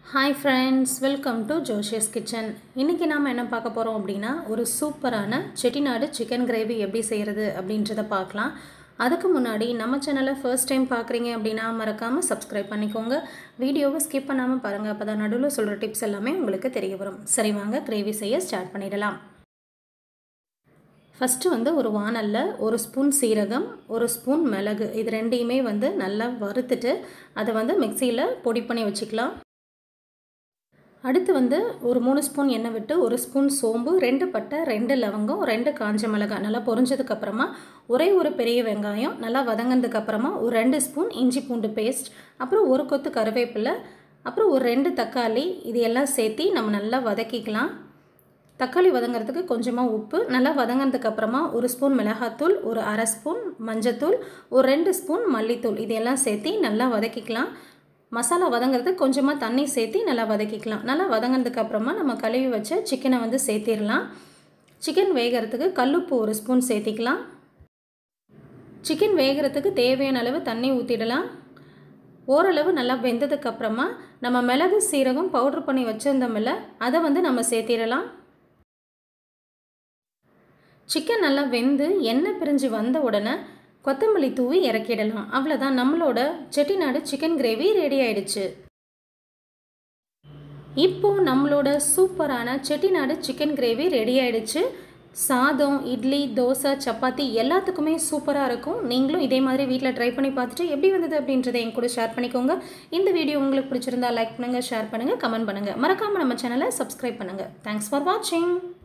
hi friends welcome to ஜோஷியஸ் kitchen இன்றைக்கி நாம் என்ன பார்க்க போகிறோம் அப்படின்னா ஒரு சூப்பரான செட்டிநாடு சிக்கன் கிரேவி எப்படி செய்கிறது அப்படின்றத பார்க்கலாம் அதுக்கு முன்னாடி நம்ம சேனலை ஃபர்ஸ்ட் டைம் பார்க்குறீங்க அப்படின்னா மறக்காமல் சப்ஸ்கிரைப் பண்ணிக்கோங்க வீடியோவை ஸ்கிப் பண்ணாமல் பாருங்கள் அப்போ தான் நடுவில் சொல்கிற டிப்ஸ் எல்லாமே உங்களுக்கு தெரிய வரும் சரி வாங்க கிரேவி செய்ய ஸ்டார்ட் பண்ணிடலாம் ஃபஸ்ட்டு வந்து ஒரு வானலில் ஒரு ஸ்பூன் சீரகம் ஒரு ஸ்பூன் மிளகு இது ரெண்டையுமே வந்து நல்லா வறுத்துட்டு அதை வந்து மிக்சியில் பொடி பண்ணி வச்சுக்கலாம் அடுத்து வந்து ஒரு மூணு ஸ்பூன் எண்ணெய் விட்டு ஒரு ஸ்பூன் சோம்பு ரெண்டு பட்டை ரெண்டு லவங்கம் ரெண்டு காஞ்ச மிளகாய் நல்லா பொரிஞ்சதுக்கப்புறமா ஒரே ஒரு பெரிய வெங்காயம் நல்லா வதங்கினதுக்கப்புறமா ஒரு ரெண்டு ஸ்பூன் இஞ்சி பூண்டு பேஸ்ட் அப்புறம் ஒரு கொத்து கருவேப்பிலை அப்புறம் ஒரு ரெண்டு தக்காளி இது எல்லாம் சேர்த்து நம்ம நல்லா வதக்கிக்கலாம் தக்காளி வதங்கிறதுக்கு கொஞ்சமாக உப்பு நல்லா வதங்கினதுக்கப்புறமா ஒரு ஸ்பூன் மிளகாத்தூள் ஒரு அரை ஸ்பூன் மஞ்சத்தூள் ஒரு ரெண்டு ஸ்பூன் மல்லித்தூள் இதெல்லாம் சேர்த்து நல்லா வதக்கிக்கலாம் மசாலா வதங்கிறதுக்கு கொஞ்சமாக தண்ணி சேர்த்து நல்லா வதக்கிக்கலாம் நல்லா வதங்கினதுக்கப்புறமா நம்ம கழுவி வச்ச சிக்கனை வந்து சேர்த்திடலாம் சிக்கன் வேகிறதுக்கு கல்லுப்பு ஒரு ஸ்பூன் சேர்த்திக்கலாம் சிக்கன் வேகிறதுக்கு தேவையான அளவு தண்ணி ஊற்றிடலாம் ஓரளவு நல்லா வெந்ததுக்கப்புறமா நம்ம மிளகு சீரகம் பவுட்ரு பண்ணி வச்சுருந்தோம்ல அதை வந்து நம்ம சேர்த்திடலாம் சிக்கன் நல்லா வெந்து எண்ணெய் பிரிஞ்சு வந்த உடனே கொத்தமல்லி தூவி இறக்கிடலாம் அவ்வளோதான் நம்மளோட செட்டிநாடு சிக்கன் கிரேவி ரெடி ஆயிடுச்சு இப்போ நம்மளோட சூப்பரான செட்டிநாடு சிக்கன் கிரேவி ரெடி ஆயிடுச்சு சாதம் இட்லி தோசை சப்பாத்தி எல்லாத்துக்குமே சூப்பராக இருக்கும் நீங்களும் இதே மாதிரி வீட்டில் ட்ரை பண்ணி பார்த்துட்டு எப்படி வந்தது அப்படின்றத என் கூட ஷேர் பண்ணிக்கோங்க இந்த வீடியோ உங்களுக்கு பிடிச்சிருந்தா லைக் பண்ணுங்கள் ஷேர் பண்ணுங்கள் கமெண்ட் பண்ணுங்கள் மறக்காமல் நம்ம சேனலை சப்ஸ்கிரைப் பண்ணுங்கள் தேங்க்ஸ் ஃபார் வாட்சிங்